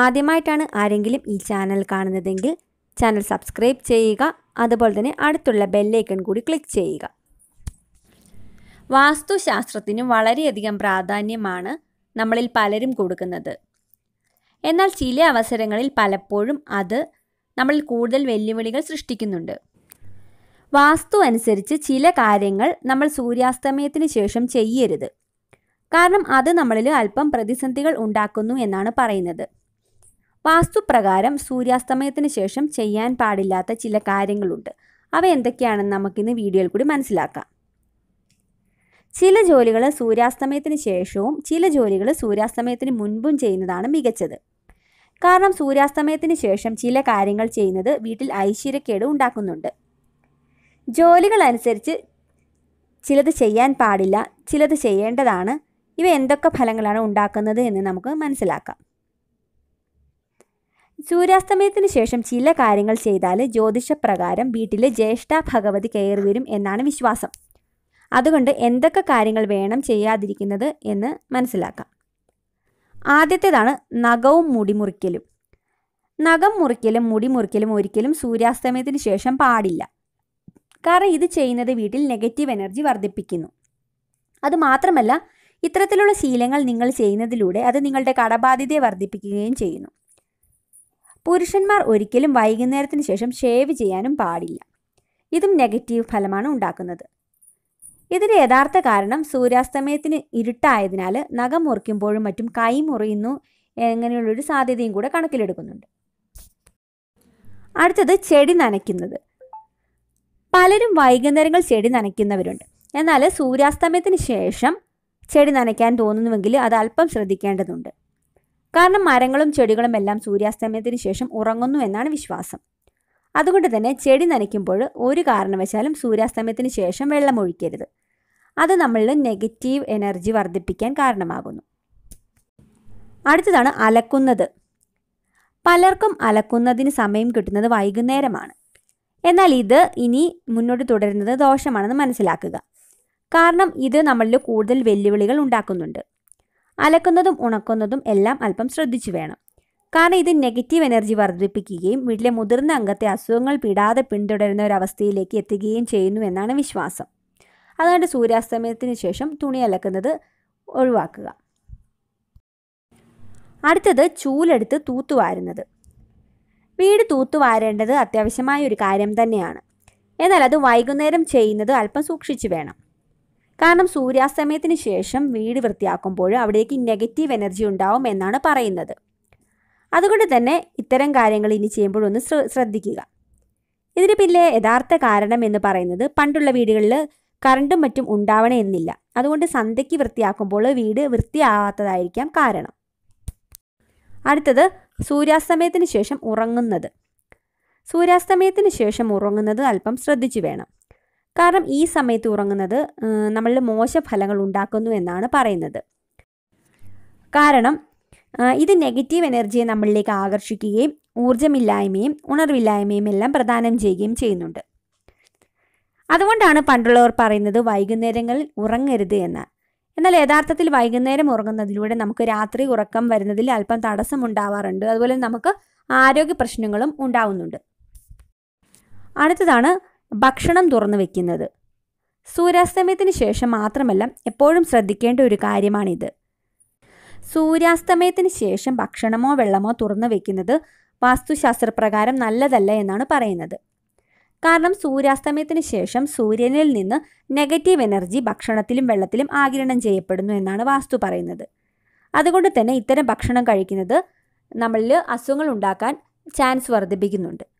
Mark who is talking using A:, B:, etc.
A: ആദ്യമായിട്ടാണ് ആരെങ്കിലും ഈ ചാനൽ കാണുന്നതെങ്കിൽ ചാനൽ സബ്സ്ക്രൈബ് ചെയ്യുക അതുപോലെ തന്നെ അടുത്തുള്ള ബെല്ലൈക്കൺ കൂടി ക്ലിക്ക് ചെയ്യുക വാസ്തുശാസ്ത്രത്തിന് വളരെയധികം പ്രാധാന്യമാണ് നമ്മളിൽ പലരും കൊടുക്കുന്നത് എന്നാൽ ചില അവസരങ്ങളിൽ പലപ്പോഴും അത് നമ്മളിൽ കൂടുതൽ വെല്ലുവിളികൾ സൃഷ്ടിക്കുന്നുണ്ട് വാസ്തു അനുസരിച്ച് ചില കാര്യങ്ങൾ നമ്മൾ സൂര്യാസ്തമയത്തിന് ശേഷം ചെയ്യരുത് കാരണം അത് നമ്മളിൽ അല്പം പ്രതിസന്ധികൾ ഉണ്ടാക്കുന്നു എന്നാണ് പറയുന്നത് വാസ്തുപ്രകാരം സൂര്യാസ്തമയത്തിന് ശേഷം ചെയ്യാൻ പാടില്ലാത്ത ചില കാര്യങ്ങളുണ്ട് അവ എന്തൊക്കെയാണെന്ന് നമുക്കിന്ന് വീഡിയോയിൽ കൂടി മനസ്സിലാക്കാം ചില ജോലികൾ സൂര്യാസ്തമയത്തിന് ശേഷവും ചില ജോലികൾ സൂര്യാസ്തമയത്തിന് മുൻപും ചെയ്യുന്നതാണ് മികച്ചത് കാരണം സൂര്യാസ്തമയത്തിന് ശേഷം ചില കാര്യങ്ങൾ ചെയ്യുന്നത് വീട്ടിൽ ഐശ്വര്യക്കേട് ഉണ്ടാക്കുന്നുണ്ട് ജോലികൾ അനുസരിച്ച് ചിലത് ചെയ്യാൻ പാടില്ല ചിലത് ചെയ്യേണ്ടതാണ് ഇവ എന്തൊക്കെ ഫലങ്ങളാണ് ഉണ്ടാക്കുന്നത് എന്ന് നമുക്ക് മനസ്സിലാക്കാം സൂര്യാസ്തമയത്തിന് ശേഷം ചില കാര്യങ്ങൾ ചെയ്താൽ ജ്യോതിഷപ്രകാരം വീട്ടിൽ ജ്യേഷ്ഠ ഭഗവതി കയറി വരും എന്നാണ് വിശ്വാസം അതുകൊണ്ട് എന്തൊക്കെ കാര്യങ്ങൾ വേണം ചെയ്യാതിരിക്കുന്നത് എന്ന് മനസ്സിലാക്കാം ആദ്യത്തേതാണ് നഖവും മുടി മുറിക്കലും നഖം മുറിക്കലും മുടി മുറിക്കലും ഒരിക്കലും സൂര്യാസ്തമയത്തിന് ശേഷം പാടില്ല കാരണം ഇത് ചെയ്യുന്നത് വീട്ടിൽ നെഗറ്റീവ് എനർജി വർദ്ധിപ്പിക്കുന്നു അതുമാത്രമല്ല ഇത്തരത്തിലുള്ള ശീലങ്ങൾ നിങ്ങൾ ചെയ്യുന്നതിലൂടെ അത് നിങ്ങളുടെ കടബാധ്യതയെ വർദ്ധിപ്പിക്കുകയും ചെയ്യുന്നു പുരുഷന്മാർ ഒരിക്കലും വൈകുന്നേരത്തിന് ശേഷം ഷേവ് ചെയ്യാനും പാടില്ല ഇതും നെഗറ്റീവ് ഫലമാണ് ഉണ്ടാക്കുന്നത് ഇതിന് യഥാർത്ഥ കാരണം സൂര്യാസ്തമയത്തിന് ഇരുട്ടായതിനാൽ നഖം മുറിക്കുമ്പോഴും മറ്റും കൈ മുറിയുന്നു എങ്ങനെയുള്ളൊരു സാധ്യതയും കൂടെ കണക്കിലെടുക്കുന്നുണ്ട് അടുത്തത് ചെടി നനയ്ക്കുന്നത് പലരും വൈകുന്നേരങ്ങൾ ചെടി നനയ്ക്കുന്നവരുണ്ട് എന്നാൽ സൂര്യാസ്തമയത്തിന് ശേഷം ചെടി നനയ്ക്കാൻ തോന്നുന്നുവെങ്കിൽ അത് അല്പം ശ്രദ്ധിക്കേണ്ടതുണ്ട് കാരണം മരങ്ങളും ചെടികളും എല്ലാം സൂര്യാസ്തമയത്തിന് ശേഷം ഉറങ്ങുന്നു എന്നാണ് വിശ്വാസം അതുകൊണ്ട് തന്നെ ചെടി നനയ്ക്കുമ്പോൾ ഒരു കാരണവശാലും സൂര്യാസ്തമയത്തിന് ശേഷം വെള്ളം ഒഴിക്കരുത് അത് നമ്മളിൽ നെഗറ്റീവ് എനർജി വർദ്ധിപ്പിക്കാൻ കാരണമാകുന്നു അടുത്തതാണ് അലക്കുന്നത് പലർക്കും അലക്കുന്നതിന് സമയം കിട്ടുന്നത് വൈകുന്നേരമാണ് എന്നാൽ ഇത് ഇനി മുന്നോട്ട് തുടരുന്നത് ദോഷമാണെന്ന് മനസ്സിലാക്കുക കാരണം ഇത് നമ്മളിൽ കൂടുതൽ വെല്ലുവിളികൾ ഉണ്ടാക്കുന്നുണ്ട് അലക്കുന്നതും ഉണക്കുന്നതും എല്ലാം അല്പം ശ്രദ്ധിച്ചു വേണം കാരണം ഇത് നെഗറ്റീവ് എനർജി വർദ്ധിപ്പിക്കുകയും വീട്ടിലെ മുതിർന്ന അംഗത്തെ അസുഖങ്ങൾ പിടാതെ പിന്തുടരുന്ന ഒരവസ്ഥയിലേക്ക് എത്തുകയും ചെയ്യുന്നു എന്നാണ് വിശ്വാസം അതുകൊണ്ട് സൂര്യാസ്തമയത്തിന് ശേഷം തുണി അലക്കുന്നത് ഒഴിവാക്കുക അടുത്തത് ചൂലെടുത്ത് തൂത്തുവാരുന്നത് വീട് തൂത്തുവാരേണ്ടത് അത്യാവശ്യമായ ഒരു കാര്യം തന്നെയാണ് എന്നാൽ അത് വൈകുന്നേരം ചെയ്യുന്നത് അല്പം സൂക്ഷിച്ചു വേണം കാരണം സൂര്യാസ്തമയത്തിന് ശേഷം വീട് വൃത്തിയാക്കുമ്പോൾ അവിടേക്ക് നെഗറ്റീവ് എനർജി ഉണ്ടാവും എന്നാണ് പറയുന്നത് അതുകൊണ്ട് തന്നെ ഇത്തരം കാര്യങ്ങൾ ഇനി ചെയ്യുമ്പോൾ ഒന്ന് ശ്രദ്ധിക്കുക ഇതിന് പിന്നെ യഥാർത്ഥ കാരണം എന്ന് പറയുന്നത് പണ്ടുള്ള വീടുകളിൽ കറണ്ടും മറ്റും ഉണ്ടാവണേ എന്നില്ല അതുകൊണ്ട് സന്ധ്യയ്ക്ക് വൃത്തിയാക്കുമ്പോൾ വീട് വൃത്തിയാവാത്തതായിരിക്കാം കാരണം അടുത്തത് സൂര്യാസ്തമയത്തിന് ശേഷം ഉറങ്ങുന്നത് സൂര്യാസ്തമയത്തിന് ശേഷം ഉറങ്ങുന്നത് അല്പം ശ്രദ്ധിച്ചു വേണം കാരണം ഈ സമയത്ത് ഉറങ്ങുന്നത് നമ്മളിൽ മോശഫലങ്ങൾ ഉണ്ടാക്കുന്നു എന്നാണ് പറയുന്നത് കാരണം ഇത് നെഗറ്റീവ് എനർജിയെ നമ്മളിലേക്ക് ആകർഷിക്കുകയും ഊർജ്ജമില്ലായ്മയും ഉണർവില്ലായ്മയും എല്ലാം പ്രദാനം ചെയ്യുകയും ചെയ്യുന്നുണ്ട് അതുകൊണ്ടാണ് പണ്ടുള്ളവർ പറയുന്നത് വൈകുന്നേരങ്ങളിൽ ഉറങ്ങരുത് എന്ന് എന്നാൽ യഥാർത്ഥത്തിൽ വൈകുന്നേരം ഉറങ്ങുന്നതിലൂടെ നമുക്ക് രാത്രി ഉറക്കം വരുന്നതിൽ അല്പം തടസ്സം ഉണ്ടാവാറുണ്ട് അതുപോലെ നമുക്ക് ആരോഗ്യ പ്രശ്നങ്ങളും ഉണ്ടാവുന്നുണ്ട് അടുത്തതാണ് ഭക്ഷണം തുറന്നു വെക്കുന്നത് സൂര്യാസ്തമയത്തിന് ശേഷം മാത്രമല്ല എപ്പോഴും ശ്രദ്ധിക്കേണ്ട ഒരു കാര്യമാണിത് സൂര്യാസ്തമയത്തിന് ശേഷം ഭക്ഷണമോ വെള്ളമോ തുറന്നു വെക്കുന്നത് വാസ്തുശാസ്ത്രപ്രകാരം നല്ലതല്ല എന്നാണ് പറയുന്നത് കാരണം സൂര്യാസ്തമയത്തിന് ശേഷം സൂര്യനിൽ നിന്ന് നെഗറ്റീവ് എനർജി ഭക്ഷണത്തിലും വെള്ളത്തിലും ആഗിരണം ചെയ്യപ്പെടുന്നു എന്നാണ് വാസ്തു പറയുന്നത് അതുകൊണ്ട് തന്നെ ഇത്തരം ഭക്ഷണം കഴിക്കുന്നത് നമ്മളിൽ അസുഖങ്ങൾ ഉണ്ടാക്കാൻ ചാൻസ് വർദ്ധിപ്പിക്കുന്നുണ്ട്